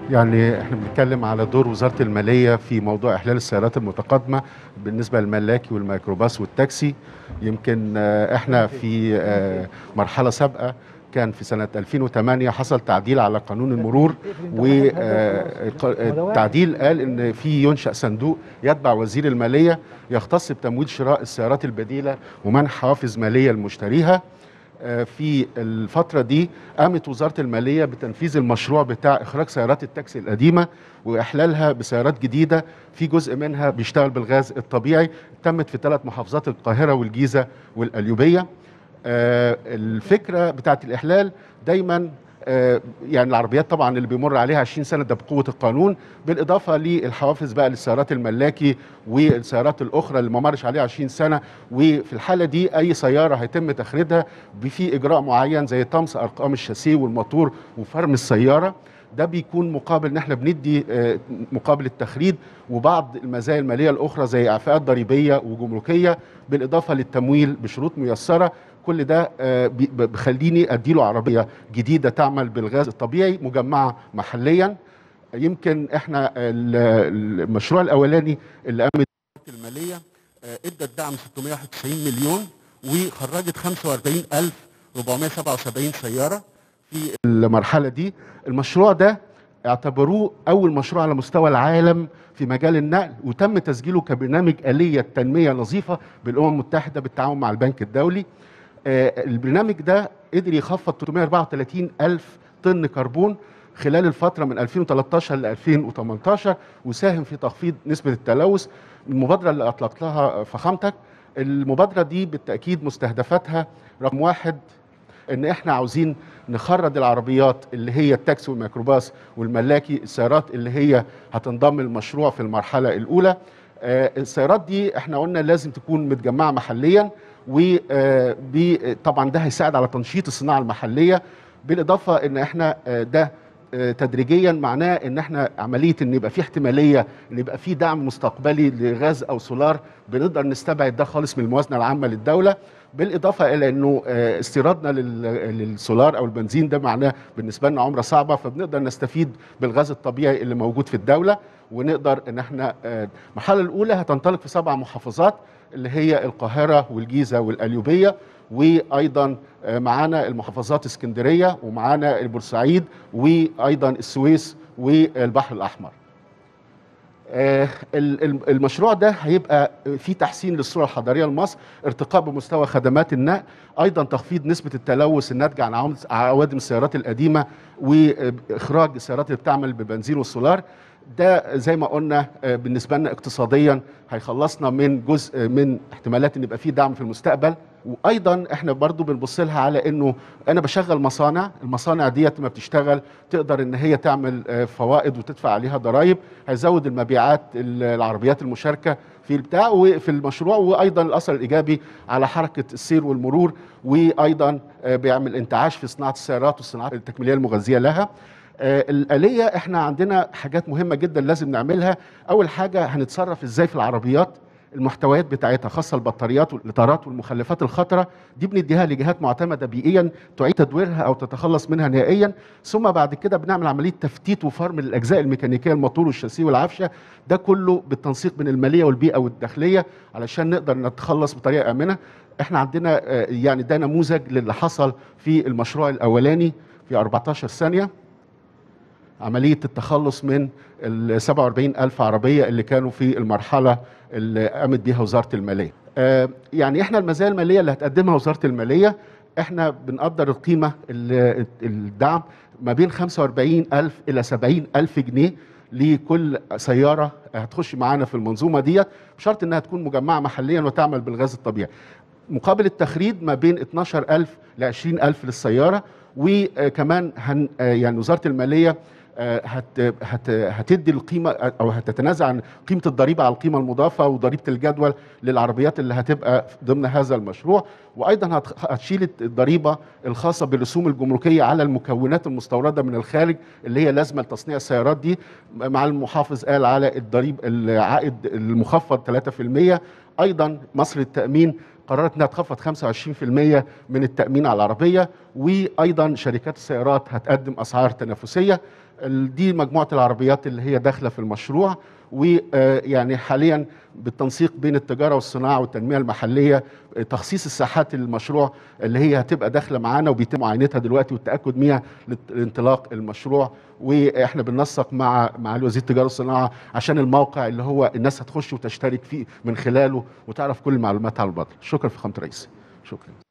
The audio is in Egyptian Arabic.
يعني احنا بنتكلم على دور وزاره الماليه في موضوع احلال السيارات المتقدمه بالنسبه للملاكي والميكروباص والتاكسي يمكن آه، احنا في آه، مرحله سابقه كان في سنة 2008 حصل تعديل على قانون المرور والتعديل قال ان في ينشأ صندوق يتبع وزير المالية يختص بتمويل شراء السيارات البديلة ومنح حوافز مالية لمشتريها آه، في الفترة دي قامت وزارة المالية بتنفيذ المشروع بتاع إخراج سيارات التاكسي القديمة وإحلالها بسيارات جديدة في جزء منها بيشتغل بالغاز الطبيعي تمت في ثلاث محافظات القاهرة والجيزة والقليوبية آه، الفكرة بتاعت الإحلال دايما آه، يعني العربيات طبعا اللي بيمر عليها 20 سنه ده بقوه القانون بالاضافه للحوافز بقى للسيارات الملاكي والسيارات الاخرى اللي ما مرش عليها 20 سنه وفي الحاله دي اي سياره هيتم تخريجها في اجراء معين زي طمس ارقام الشاسيه والموتور وفرم السياره ده بيكون مقابل ان احنا بندي آه، مقابل التخريج وبعض المزايا الماليه الاخرى زي اعفاءات ضريبيه وجمركيه بالاضافه للتمويل بشروط ميسره كل ده آه، بي- ب- بيخليني اديله عربيه جديده تعمل بالغاز الطبيعي مجمعه محليا يمكن احنا ال- المشروع الاولاني اللي قامت وزارة الماليه آه، ادت دعم 691 مليون وخرجت 45477 سياره في المرحله دي المشروع ده اعتبروه اول مشروع على مستوى العالم في مجال النقل وتم تسجيله كبرنامج آلية تنمية نظيفة بالأمم المتحدة بالتعاون مع البنك الدولي آه، البرنامج ده قدر يخفض 334 ألف طن كربون خلال الفترة من 2013 ل 2018 وساهم في تخفيض نسبة التلوث المبادرة اللي أطلقتها فخامتك المبادرة دي بالتأكيد مستهدفاتها رقم واحد ان احنا عاوزين نخرج العربيات اللي هي التاكسي والميكروباص والملاكي السيارات اللي هي هتنضم المشروع في المرحله الاولى آه، السيارات دي احنا قلنا لازم تكون متجمعه محليا وطبعا ده هيساعد على تنشيط الصناعه المحليه بالاضافه ان احنا آه، ده آه، تدريجيا معناه ان احنا عمليه ان يبقى في احتماليه ان يبقى في دعم مستقبلي لغاز او سولار بنقدر نستبعد ده خالص من الموازنه العامه للدوله بالاضافه الى انه آه، استيرادنا لل- للسولار او البنزين ده معناه بالنسبه لنا عمره صعبه فبنقدر نستفيد بالغاز الطبيعي اللي موجود في الدوله ونقدر ان احنا آه، المرحله الاولى هتنطلق في سبع محافظات اللي هي القاهره والجيزه والقليوبيه وايضا آه، معانا المحافظات اسكندريه ومعانا البورسعيد وايضا السويس والبحر الاحمر آه، ال- ال- المشروع ده هيبقى في تحسين للصوره الحضاريه لمصر ارتقاء بمستوى خدمات النقل ايضا تخفيض نسبه التلوث الناتجه عن عوامل- عوادم السيارات القديمه واخراج السيارات اللي بتعمل ببنزين والسولار ده زي ما قلنا آه، بالنسبه لنا اقتصاديا هيخلصنا من جزء من احتمالات ان يبقى في دعم في المستقبل وايضا احنا برضو بنبص لها على انه انا بشغل مصانع المصانع ديت ما بتشتغل تقدر ان هي تعمل آه، فوائد وتدفع عليها ضرائب هيزود المبيعات ال- العربيات المشاركه في البتاع وفي المشروع وايضا الاثر الايجابي على حركه السير والمرور وايضا آه، بيعمل انتعاش في صناعه السيارات والصناعات التكميليه المغذيه لها آه، الآلية احنا عندنا حاجات مهمة جدا لازم نعملها أول حاجة هنتصرف ازاي في العربيات المحتويات بتاعتها خاصة البطاريات والإطارات والمخلفات الخطرة دي بنديها لجهات معتمدة بيئيا تعيد تدويرها أو تتخلص منها نهائيا ثم بعد كده بنعمل عملية تفتيت وفرم للأجزاء الميكانيكية الموتور والشاسيه والعفشة ده كله بالتنسيق بين المالية والبيئة والداخلية علشان نقدر نتخلص بطريقة آمنة احنا عندنا آه، يعني ده نموذج للي حصل في المشروع الأولاني في 14 ثانية عملية التخلص من ال 47 ألف عربية اللي كانوا في المرحلة اللي قامت بيها وزارة المالية آه، يعني احنا المزايا المالية اللي هتقدمها وزارة المالية احنا بنقدر القيمة ال- الدعم ما بين 45 ألف إلى 70 ألف جنيه لكل سيارة هتخش معانا في المنظومة ديت بشرط انها تكون مجمعة محليا وتعمل بالغاز الطبيعي مقابل التخريج ما بين 12000 ل 20000 للسياره وكمان هن آه، يعني وزاره الماليه آه، هت هت هتدي القيمه او هتتنازع عن قيمه الضريبه على القيمه المضافه وضريبه الجدول للعربيات اللي هتبقى ضمن هذا المشروع وايضا هت- هتشيل الضريبه الخاصه بالرسوم الجمركيه على المكونات المستورده من الخارج اللي هي لازمه لتصنيع السيارات دي مع المحافظ قال على الضريب العائد المخفض 3% ايضا مصر التامين قررت انها تخفض 25% من التامين على العربيه وايضا شركات السيارات هتقدم اسعار تنافسيه ال- دي مجموعه العربيات اللي هي داخله في المشروع ويعني حاليا بالتنسيق بين التجاره والصناعه والتنميه المحليه آه، تخصيص الساحات المشروع اللي هي هتبقى داخله معانا وبيتم معاينتها دلوقتي والتاكد منها لت- لانطلاق المشروع واحنا بننسق مع مع وزير التجاره والصناعه عشان الموقع اللي هو الناس هتخش وتشترك فيه من خلاله وتعرف كل المعلومات على البطل شكرا فخامه الرئيس شكرا